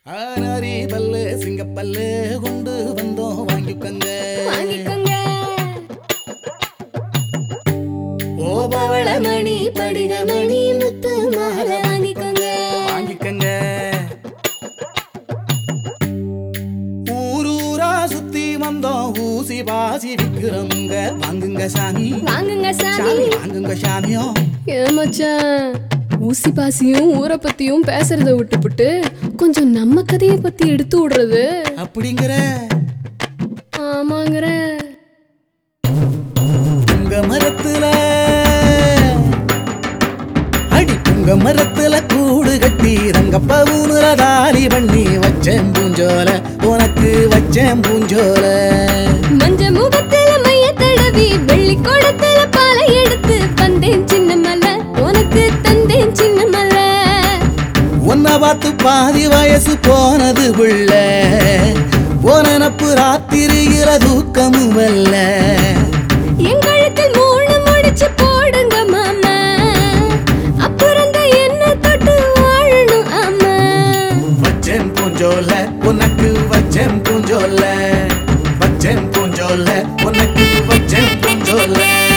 ஆனாரி பல்லு சிங்கப்பல்லு கொண்டு வந்தோம் வாங்கிக்கங்க வாங்கிக்கோங்க ஓபவள மணி படிகமணி முத்து மாலை வாங்கிக்கோங்க வாங்கிக்கங்க ஊரூரா சுத்தி வந்தோம் ஊசி பாசி விக்கிறோங்க வாங்குங்க சாமி வாங்குங்க சாமி சாமி வாங்குங்க சாமியோ ஏ மச்சான் ஊசி பாசியும் ஊரை பத்தியும் பேசுறத விட்டுப்புட்டு கொஞ்சம் நம்ம கதைய பத்தி எடுத்து விடுறது அப்படிங்கிற ஆமாங்கிற உங்க மரத்துல அடி உங்க மரத்துல கூடு கட்டி ரங்கப்ப ஊனுல தாலி பண்ணி வச்சேன் பூஞ்சோல உனக்கு வச்சேன் பூஞ்சோல மஞ்ச முகத்துல மைய தடவி வெள்ளி குடத்துல பாலை எடுத்து வந்தேன் சின்ன மலை உனக்கு தந்தேன் சின்ன மலை உன்னை பார்த்து பாதி வயசு போனது புள்ள உனப்பு ராத்திரியில தூக்கமும் வல்ல எங்களுத்தில் மூணு முடிச்சு போடுங்க மாமா அப்புறம் தான் என்ன தொட்டு வாழணும் ஆமா வச்சேன் பூஞ்சோல உனக்கு வச்சேன் பூஞ்சோல வச்சேன் பூஞ்சோல உனக்கு வச்சேன் பூஞ்சோல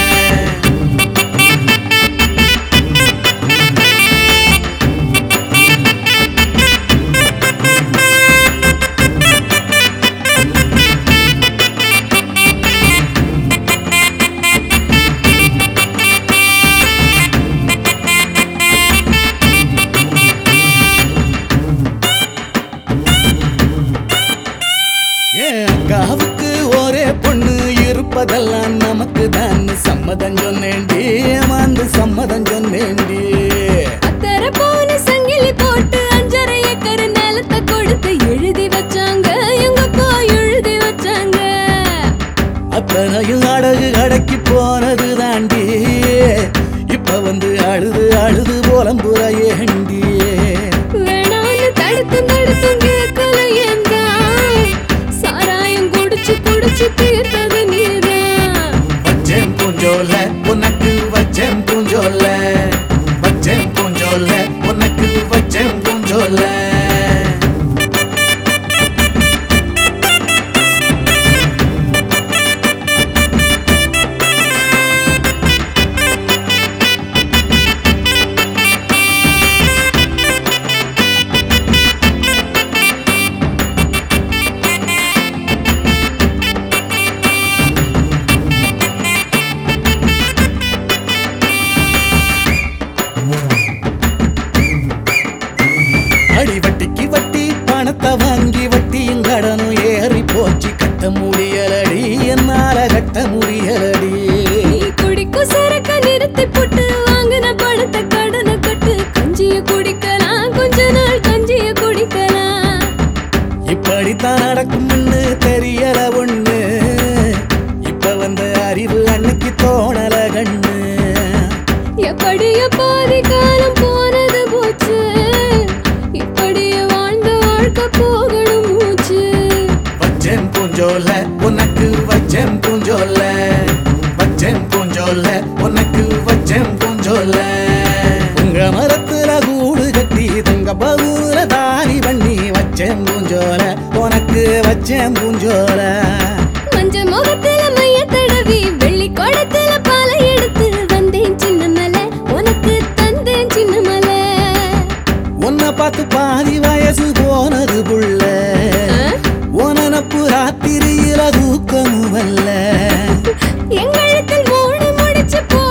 என் அக்காவுக்கு ஒரே பொண்ணு இருப்பதெல்லாம் நமக்கு தான் சம்மதம் சொன்னேன்டி ஏமாந்து சம்மதம் சொன்னேன்டி அத்தர போன சங்கிலி போட்டு அஞ்சரை ஏக்கர் நிலத்தை கொடுத்து எழுதி வச்சாங்க எங்க அப்பா எழுதி வச்சாங்க அத்தனையும் அடகு கடைக்கு போனது தாண்டி இப்ப வந்து அழுது அழுது போலம்புற ஏண்டி வேணான்னு தடுத்து தடுத்து கேட்கல ஏந்தா சாராயம் குடிச்சு குடிச்சு தீர்த்தது நீதான் வச்சேன் பூஞ்சோல உனக்கு வச்சேன் பூஞ்சோல வச்சேன் பூஞ்சோல உனக்கு வச்சேன் பூஞ்சோல அடி வட்டிக்கு வட்டி பணத்தை வாங்கி வட்டியும் கடனும் ஏறி போச்சு கட்ட முடியலடி என்னால கட்ட முடியலடி நீ குடிக்கும் சரக்க நிறுத்தி போட்டு வாங்கின பணத்தை கடனை கட்டு கஞ்சிய குடிக்கலாம் கொஞ்ச நாள் கஞ்சிய குடிக்கலாம் இப்படித்தான் நடக்கும்னு தெரியல ஒண்ணு இப்ப வந்த அறிவு அன்னைக்கு தோணல கண்ணு எப்படியோ பாதி காலம் போனது போச்சு இப்படியே வாழ்ந்த வாழ்க்கை போகணும் மூச்சு வச்சேன் பூஞ்சோல உனக்கு வச்சேன் பூஞ்சோல வச்சேன் பூஞ்சோல உனக்கு வச்சேன் பூஞ்சோல உங்க மரத்துல கூடு கட்டி தங்க பகுல தாரி பண்ணி வச்சேன் பூஞ்சோல உனக்கு வச்சேன் பூஞ்சோல மஞ்ச முகத்துல மைய தடவி வெள்ளி குடத்துல பாலை எடுத்து வந்தேன் சின்ன மலை உனக்கு தந்தேன் சின்ன மலை உன்னை பார்த்து பாதி வயசு போனது புள்ள உனப்பு ராத்திரியில தூக்கமும் வல்ல எங்களுத்தில் மூணு முடிச்சு போ